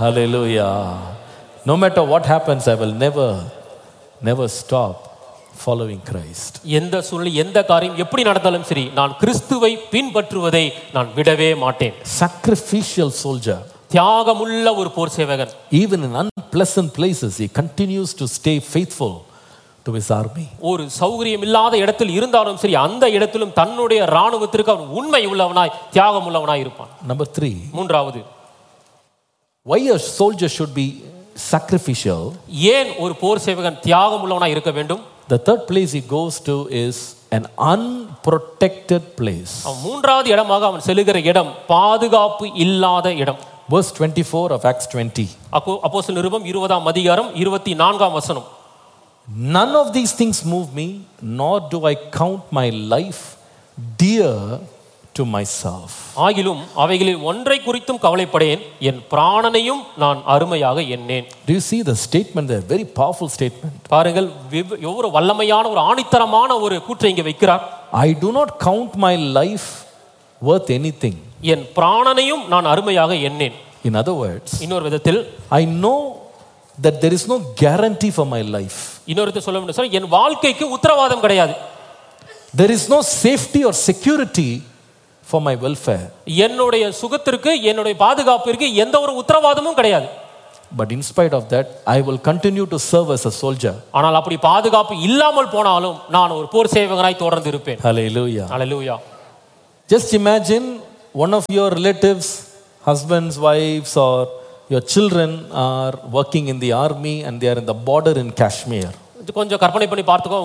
Hallelujah. No matter what happens, I will never, never stop following Christ. எந்த சூழ்நிலை எந்த காரியம் எப்படி நடந்தாலும் சரி நான் கிறிஸ்துவை பின்பற்றுவதை நான் விடவே மாட்டேன் Sacrificial soldier. தியாகமுள்ள ஒரு போர் சேவகன் Even in unpleasant places, he continues to stay faithful to his army. ஒரு சௌகரியம் இல்லாத இடத்தில் இருந்தாலும் சரி அந்த இடத்திலும் தன்னுடைய ராணுவத்திற்கு அவன் உண்மை உள்ளவனாய் தியாகம் உள்ளவனாய் இருப்பான் Number three, மூன்றாவது why a soldier should be sacrificial. ஏன் ஒரு போர் சேவகன் தியாகம் உள்ளவனாய் இருக்க வேண்டும் The third place he goes to is an unprotected place. அவன் மூன்றாவது இடமாக அவன் செல்லுகிற இடம் பாதுகாப்பு இல்லாத இடம் Verse 24 of Acts 20. அப்போ அப்போஸ்தலர் நிருபம் இருபதாம் அதிகாரம் இருபத்தி நான்காம் வசனம் None of these things move me, nor do I count my life dear to myself. ஆகிலும் அவைகளில் ஒன்றை குறித்தும் கவலைப்படேன் என் பிராணனையும் நான் அருமையாக எண்ணேன் Do you see the statement there? Very powerful statement. பாருங்கள் வெவ்- எவ்வளவு வல்லமையான ஒரு ஆணித்தரமான ஒரு கூற்றை இங்கே வைக்கிறார் I do not count my life worth anything. என் பிராணனையும் நான் அருமையாக எண்ணேன் In other words, இன்னொரு விதத்தில் I know that there is no guarantee for my life. இன்னொரு விதத்தில் சொல்ல வேண்டும் சொன்னால், என் வாழ்க்கைக்கு உத்தரவாதம் கிடையாது There is no safety or security for my welfare. என்னுடைய சுகத்திற்கு என்னுடைய பாதுகாப்பிற்கு எந்த ஒரு உத்தரவாதமும் கிடையாது But in spite of that, I will continue to serve as a soldier. ஆனால் அப்படி பாதுகாப்பு இல்லாமல் போனாலும் நான் ஒரு போர் சேவகனாய் தொடர்ந்து இருப்பேன் Hallelujah. Hallelujah Just imagine one of your relatives, husbands, wives, or your children are working in the army and they are in the border in Kashmir. இது கொஞ்சம் கற்பனை பண்ணி பார்த்துக்கோ